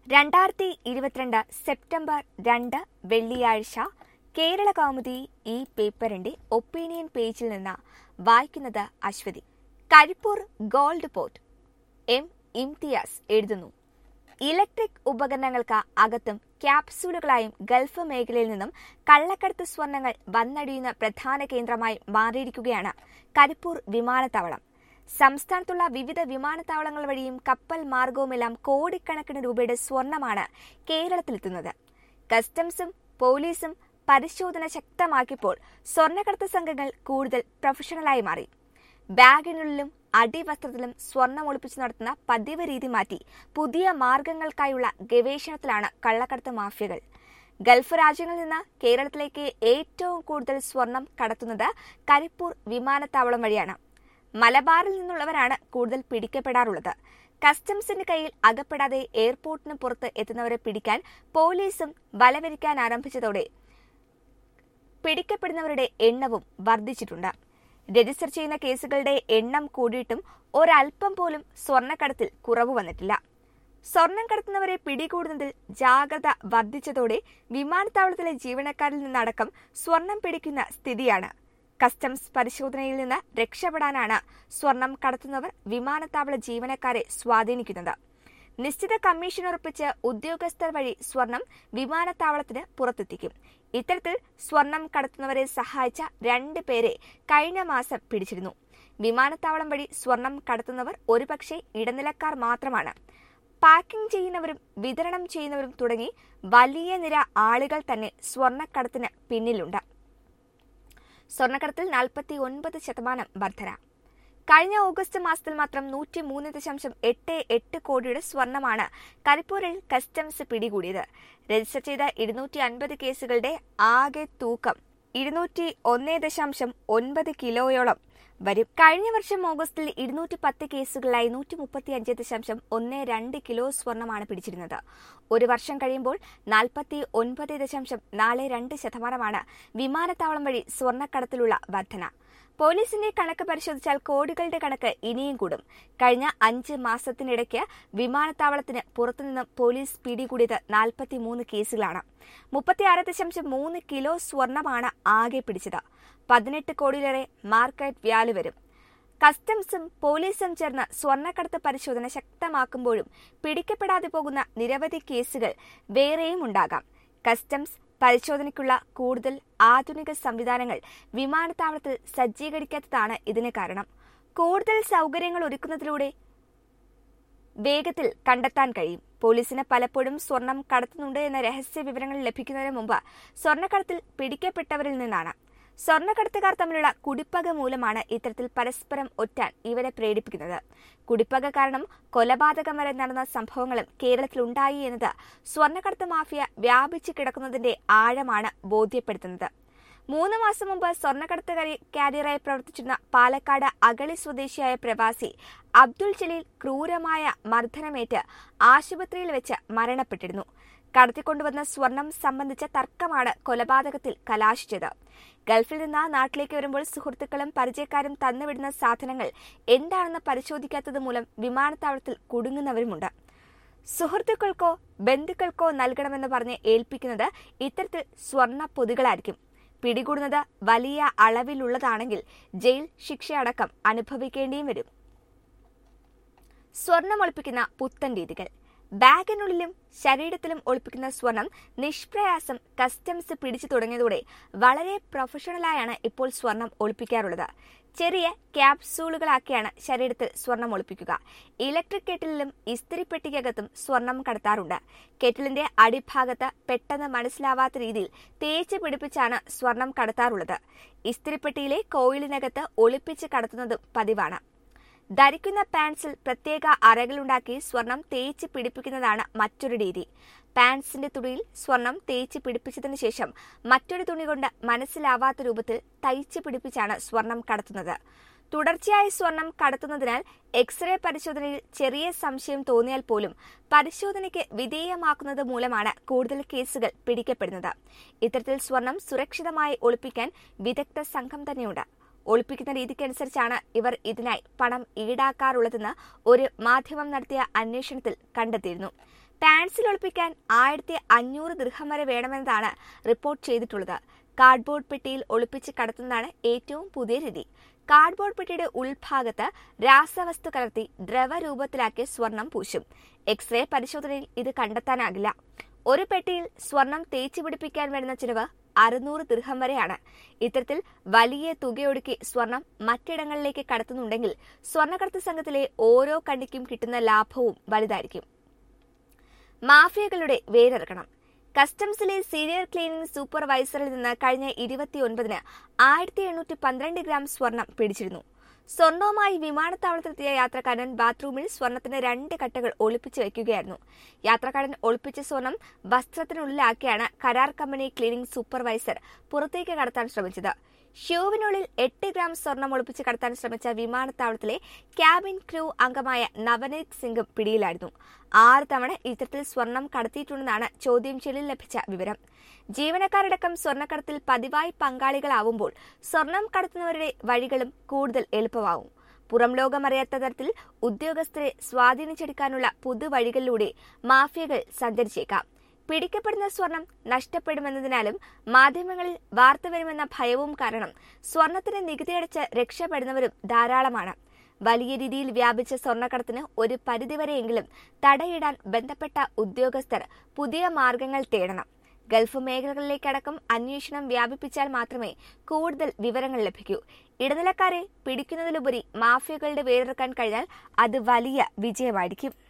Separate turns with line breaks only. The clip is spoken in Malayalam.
രണ്ടായിരത്തി ഇരുപത്തിരണ്ട് സെപ്റ്റംബർ രണ്ട് വെള്ളിയാഴ്ച കേരള കൗമുദി ഈ പേപ്പറിന്റെ ഒപ്പീനിയൻ പേജിൽ നിന്ന് വായിക്കുന്നത് Aswathy Karipur gold port M Imthiyaz എഴുതുന്നു ഇലക്ട്രിക് ഉപകരണങ്ങൾക്ക് അകത്തും ക്യാപ്സൂളുകളായും ഗൾഫ് മേഖലയിൽ നിന്നും കള്ളക്കടത്ത് സ്വർണങ്ങൾ വന്നടിയുന്ന പ്രധാന കേന്ദ്രമായി മാറിയിരിക്കുകയാണ് കരിപ്പൂർ വിമാനത്താവളം സംസ്ഥാനത്തുള്ള വിവിധ വിമാനത്താവളങ്ങൾ വഴിയും കപ്പൽ മാർഗവുമെല്ലാം കോടിക്കണക്കിന് രൂപയുടെ സ്വർണമാണ് കേരളത്തിലെത്തുന്നത് കസ്റ്റംസും പോലീസും പരിശോധന ശക്തമാക്കിയപ്പോൾ സ്വർണ്ണക്കടത്ത് സംഘങ്ങൾ കൂടുതൽ പ്രൊഫഷണലായി മാറി ബാഗിനുള്ളിലും അടിവസ്ത്രത്തിലും സ്വർണം ഒളിപ്പിച്ചു നടത്തുന്ന പതിവ് രീതി മാറ്റി പുതിയ മാർഗങ്ങൾക്കായുള്ള ഗവേഷണത്തിലാണ് കള്ളക്കടത്ത് മാഫിയകൾ ഗൾഫ് രാജ്യങ്ങളിൽ നിന്ന് കേരളത്തിലേക്ക് ഏറ്റവും കൂടുതൽ സ്വർണം കടത്തുന്നത് കരിപ്പൂർ വിമാനത്താവളം വഴിയാണ് മലബാറിൽ നിന്നുള്ളവരാണ് കൂടുതൽ പിടിക്കപ്പെടാറുള്ളത് കസ്റ്റംസിന്റെ കയ്യിൽ അകപ്പെടാതെ എയർപോർട്ടിന് പുറത്ത് എത്തുന്നവരെ പിടിക്കാൻ പോലീസും വലവരിക്കാൻ ആരംഭിച്ചതോടെ പിടിക്കപ്പെടുന്നവരുടെ എണ്ണവും വർദ്ധിച്ചിട്ടുണ്ട് രജിസ്റ്റർ ചെയ്യുന്ന കേസുകളുടെ എണ്ണം കൂടിയിട്ടും ഒരൽപ്പം പോലും സ്വർണ്ണക്കടത്തിൽ കുറവ് വന്നിട്ടില്ല സ്വർണം കടത്തുന്നവരെ പിടികൂടുന്നതിൽ ജാഗ്രത വർദ്ധിച്ചതോടെ വിമാനത്താവളത്തിലെ ജീവനക്കാരിൽ നിന്നടക്കം സ്വർണം പിടിക്കുന്ന സ്ഥിതിയാണ് കസ്റ്റംസ് പരിശോധനയിൽ നിന്ന് രക്ഷപ്പെടാനാണ് സ്വർണം കടത്തുന്നവർ വിമാനത്താവള ജീവനക്കാരെ സ്വാധീനിക്കുന്നത് നിശ്ചിത കമ്മീഷൻ ഉറപ്പിച്ച് ഉദ്യോഗസ്ഥർ വഴി സ്വർണം വിമാനത്താവളത്തിന് പുറത്തെത്തിക്കും ഇത്തരത്തിൽ സ്വർണം കടത്തുന്നവരെ സഹായിച്ച രണ്ട് പേരെ കഴിഞ്ഞ മാസം പിടിച്ചിരുന്നു വിമാനത്താവളം വഴി സ്വർണം കടത്തുന്നവർ ഒരുപക്ഷെ ഇടനിലക്കാർ മാത്രമാണ് പാക്കിംഗ് ചെയ്യുന്നവരും വിതരണം ചെയ്യുന്നവരും തുടങ്ങി വലിയ നിര ആളുകൾ തന്നെ സ്വർണ്ണക്കടത്തിന് പിന്നിലുണ്ട് സ്വർണ്ണക്കടത്തിൽ നാൽപ്പത്തി ഒൻപത് ശതമാനം വർധന കഴിഞ്ഞ ഓഗസ്റ്റ് മാസത്തിൽ മാത്രം നൂറ്റി മൂന്ന് ദശാംശം എട്ട് എട്ട് കോടിയുടെ സ്വർണമാണ് കരിപ്പൂരിൽ കസ്റ്റംസ് പിടികൂടിയത് രജിസ്റ്റർ ചെയ്ത ഇരുന്നൂറ്റി അൻപത് കേസുകളുടെ ആകെ തൂക്കം ഇരുന്നൂറ്റി ഒന്ന് ദശാംശം ഒൻപത് കിലോയോളം വരും കഴിഞ്ഞ വർഷം ഓഗസ്റ്റിൽ ഇരുന്നൂറ്റി പത്ത് കേസുകളിലായി നൂറ്റി മുപ്പത്തി അഞ്ച് ദശാംശം ഒന്ന് രണ്ട് കിലോ സ്വർണമാണ് പിടിച്ചിരുന്നത് ഒരു വർഷം കഴിയുമ്പോൾ നാൽപ്പത്തി ഒൻപത് ദശാംശം നാല് രണ്ട് ശതമാനമാണ് വിമാനത്താവളം വഴി സ്വർണ്ണക്കടത്തിലുള്ള വർധന പോലീസിന്റെ കണക്ക് പരിശോധിച്ചാൽ കോടികളുടെ കണക്ക് ഇനിയും കൂടും കഴിഞ്ഞ അഞ്ച് മാസത്തിനിടയ്ക്ക് വിമാനത്താവളത്തിന് പുറത്തുനിന്നും പോലീസ് പിടികൂടിയത് നാൽപ്പത്തിമൂന്ന് കേസുകളാണ് മുപ്പത്തിയാറ് ദശാംശം മൂന്ന് കിലോ സ്വർണമാണ് ആകെ പിടിച്ചത് പതിനെട്ട് കോടിയിലേറെ മാർക്കറ്റ് വാല്യൂ വരും കസ്റ്റംസും പോലീസും ചേർന്ന് സ്വർണ്ണക്കടത്ത് പരിശോധന ശക്തമാക്കുമ്പോഴും പിടിക്കപ്പെടാതെ പോകുന്ന നിരവധി കേസുകൾ വേറെയും ഉണ്ടാകാം കസ്റ്റംസ് പരിശോധനയ്ക്കുള്ള കൂടുതൽ ആധുനിക സംവിധാനങ്ങൾ വിമാനത്താവളത്തിൽ സജ്ജീകരിക്കാത്തതാണ് ഇതിന് കാരണം കൂടുതൽ സൗകര്യങ്ങൾ ഒരുക്കുന്നതിലൂടെ വേഗത്തിൽ കണ്ടെത്താൻ കഴിയും പോലീസിന് പലപ്പോഴും സ്വർണം കടത്തുന്നുണ്ട് എന്ന രഹസ്യ വിവരങ്ങൾ ലഭിക്കുന്നതിന് മുമ്പ് സ്വർണ്ണക്കടത്തിൽ പിടിക്കപ്പെട്ടവരിൽ നിന്നാണ് സ്വർണ്ണക്കടത്തുകാർ തമ്മിലുള്ള കുടിപ്പക മൂലമാണ് ഇത്തരത്തിൽ പരസ്പരം ഒറ്റാൻ ഇവരെ പ്രേരിപ്പിക്കുന്നത് കുടിപ്പക കാരണം കൊലപാതകം വരെ നടന്ന സംഭവങ്ങളും കേരളത്തിലുണ്ടായി എന്നത് സ്വർണ്ണക്കടത്ത് മാഫിയ വ്യാപിച്ചു കിടക്കുന്നതിന്റെ ആഴമാണ് ബോധ്യപ്പെടുത്തുന്നത് മൂന്ന് മാസം മുമ്പ് സ്വർണ്ണക്കടത്ത് കാരിയറായി പ്രവർത്തിച്ചിരുന്ന പാലക്കാട് അഗളി സ്വദേശിയായ പ്രവാസി അബ്ദുൾ ജലീൽ ക്രൂരമായ മർദ്ദനമേറ്റ് ആശുപത്രിയിൽ വെച്ച് മരണപ്പെട്ടിരുന്നു കടത്തിക്കൊണ്ടുവന്ന സ്വർണം സംബന്ധിച്ച തർക്കമാണ് കൊലപാതകത്തിൽ കലാശിച്ചത് ഗൾഫിൽ നിന്ന് നാട്ടിലേക്ക് വരുമ്പോൾ സുഹൃത്തുക്കളും പരിചയക്കാരും തന്നുവിടുന്ന സാധനങ്ങൾ എന്താണെന്ന് പരിശോധിക്കാത്തത് മൂലം വിമാനത്താവളത്തിൽ കുടുങ്ങുന്നവരുമുണ്ട് സുഹൃത്തുക്കൾക്കോ ബന്ധുക്കൾക്കോ നൽകണമെന്ന് പറഞ്ഞ് ഏൽപ്പിക്കുന്നത് ഇത്തരത്തിൽ സ്വർണ്ണ പൊതികളായിരിക്കും പിടികൂടുന്നത് വലിയ അളവിലുള്ളതാണെങ്കിൽ ജയിൽ ശിക്ഷയടക്കം അനുഭവിക്കേണ്ടിയും വരും സ്വർണം ഒളിപ്പിക്കുന്ന പുത്തൻ രീതികൾ ബാഗിനുള്ളിലും ശരീരത്തിലും ഒളിപ്പിക്കുന്ന സ്വർണം നിഷ്പ്രയാസം കസ്റ്റംസ് പിടിച്ചു തുടങ്ങിയതോടെ വളരെ പ്രൊഫഷണലായാണ് ഇപ്പോൾ സ്വർണം ഒളിപ്പിക്കാറുള്ളത് ചെറിയ ക്യാപ്സൂളുകളാക്കിയാണ് ശരീരത്തിൽ സ്വർണം ഒളിപ്പിക്കുക ഇലക്ട്രിക് കെറ്റിലും ഇസ്തിരിപ്പെട്ടിക്കകത്തും സ്വർണം കടത്താറുണ്ട് കെറ്റിലിന്റെ അടിഭാഗത്ത് പെട്ടെന്ന് മനസ്സിലാവാത്ത രീതിയിൽ തേച്ച് പിടിപ്പിച്ചാണ് സ്വർണം കടത്താറുള്ളത് ഇസ്തിരിപ്പെട്ടിയിലെ കോയിലിനകത്ത് ഒളിപ്പിച്ച് കടത്തുന്നതും പതിവാണ് ധരിക്കുന്ന പാൻസിൽ പ്രത്യേക അറകളുണ്ടാക്കി സ്വർണം തേച്ച് പിടിപ്പിക്കുന്നതാണ് മറ്റൊരു രീതി പാൻസിന്റെ തുണിയിൽ സ്വർണം തേച്ച് പിടിപ്പിച്ചതിനു ശേഷം മറ്റൊരു തുണി കൊണ്ട് മനസ്സിലാവാത്ത രൂപത്തിൽ തയ്ച്ച് പിടിപ്പിച്ചാണ് സ്വർണം കടത്തുന്നത് തുടർച്ചയായി സ്വർണം കടത്തുന്നതിനാൽ എക്സ്റേ പരിശോധനയിൽ ചെറിയ സംശയം തോന്നിയാൽ പോലും പരിശോധനയ്ക്ക് വിധേയമാക്കുന്നത് മൂലമാണ് കൂടുതൽ കേസുകൾ പിടിക്കപ്പെടുന്നത് ഇത്തരത്തിൽ സ്വർണം സുരക്ഷിതമായി ഒളിപ്പിക്കാൻ വിദഗ്ധ സംഘം തന്നെയുണ്ട് ഒളിപ്പിക്കുന്ന രീതിക്കനുസരിച്ചാണ് ഇവർ ഇതിനായി പണം ഈടാക്കാറുള്ളതെന്ന് ഒരു മാധ്യമം നടത്തിയ അന്വേഷണത്തിൽ കണ്ടെത്തിയിരുന്നു പാൻസിൽ ഒളിപ്പിക്കാൻ ആയിരത്തി അഞ്ഞൂറ് ദൃഹം വരെ വേണമെന്നതാണ് റിപ്പോർട്ട് ചെയ്തിട്ടുള്ളത് കാർഡ്ബോർഡ് പെട്ടിയിൽ ഒളിപ്പിച്ച് കടത്തുന്നതാണ് ഏറ്റവും പുതിയ രീതി കാർഡ്ബോർഡ് പെട്ടിയുടെ ഉൾഭാഗത്ത് രാസവസ്തു കലർത്തി ദ്രവരൂപത്തിലാക്കി സ്വർണം പൂശും എക്സ്റേ പരിശോധനയിൽ ഇത് കണ്ടെത്താനാകില്ല ഒരു പെട്ടിയിൽ സ്വർണം തേച്ചു പിടിപ്പിക്കാൻ വരുന്ന ചിലവ് അറുന്നൂറ് ദൃഹം വരെയാണ് ഇത്തരത്തിൽ വലിയ തുകയൊടുക്കി സ്വർണം മറ്റിടങ്ങളിലേക്ക് കടത്തുന്നുണ്ടെങ്കിൽ സ്വർണ്ണക്കടത്ത് സംഘത്തിലെ ഓരോ കണ്ണിക്കും കിട്ടുന്ന ലാഭവും വലുതായിരിക്കും മാഫിയകളുടെ വേരിറക്കണം കസ്റ്റംസിലെ സീനിയർ ക്ലീനിംഗ് സൂപ്പർവൈസറിൽ നിന്ന് കഴിഞ്ഞ ഇരുപത്തിയൊൻപതിന് ആയിരത്തി എണ്ണൂറ്റി പന്ത്രണ്ട് ഗ്രാം സ്വർണം പിടിച്ചിരുന്നു സ്വർണവുമായി വിമാനത്താവളത്തിലെത്തിയ യാത്രക്കാരൻ ബാത്റൂമിൽ സ്വർണത്തിന്റെ രണ്ട് കട്ടകൾ ഒളിപ്പിച്ചു വയ്ക്കുകയായിരുന്നു യാത്രക്കാരൻ ഒളിപ്പിച്ച സ്വർണം വസ്ത്രത്തിനുള്ളിലാക്കിയാണ് കരാർ കമ്പനി ക്ലീനിംഗ് സൂപ്പർവൈസർ പുറത്തേക്ക് കടത്താൻ ശ്രമിച്ചത് ഷ്യൂവിനുള്ളിൽ എട്ട് ഗ്രാം സ്വർണം ഒളിപ്പിച്ച് കടത്താൻ ശ്രമിച്ച വിമാനത്താവളത്തിലെ ക്യാബിൻ ക്രൂ അംഗമായ നവനീത് സിംഗും പിടിയിലായിരുന്നു ആറ് തവണ ഇത്തരത്തിൽ സ്വർണം കടത്തിയിട്ടുണ്ടെന്നാണ് ചോദ്യം ചെയ്യലിൽ ലഭിച്ച വിവരം ജീവനക്കാരടക്കം സ്വർണ്ണക്കടത്തിൽ പതിവായി പങ്കാളികളാവുമ്പോൾ സ്വർണം കടത്തുന്നവരുടെ വഴികളും കൂടുതൽ എളുപ്പമാവും പുറം ലോകമറിയാത്ത തരത്തിൽ ഉദ്യോഗസ്ഥരെ സ്വാധീനിച്ചെടുക്കാനുള്ള പുതുവഴികളിലൂടെ മാഫിയകൾ സഞ്ചരിച്ചേക്കാം പിടിക്കപ്പെടുന്ന സ്വർണം നഷ്ടപ്പെടുമെന്നതിനാലും മാധ്യമങ്ങളിൽ വാർത്ത വരുമെന്ന ഭയവും കാരണം സ്വർണത്തിന് നികുതിയടച്ച് രക്ഷപ്പെടുന്നവരും ധാരാളമാണ് വലിയ രീതിയിൽ വ്യാപിച്ച സ്വർണ്ണക്കടത്തിന് ഒരു പരിധിവരെയെങ്കിലും തടയിടാൻ ബന്ധപ്പെട്ട ഉദ്യോഗസ്ഥർ പുതിയ മാർഗങ്ങൾ തേടണം ഗൾഫ് മേഖലകളിലേക്കടക്കം അന്വേഷണം വ്യാപിപ്പിച്ചാൽ മാത്രമേ കൂടുതൽ വിവരങ്ങൾ ലഭിക്കൂ ഇടനിലക്കാരെ പിടിക്കുന്നതിലുപരി മാഫിയകളുടെ വേരെടുക്കാൻ കഴിഞ്ഞാൽ അത് വലിയ വിജയമായിരിക്കും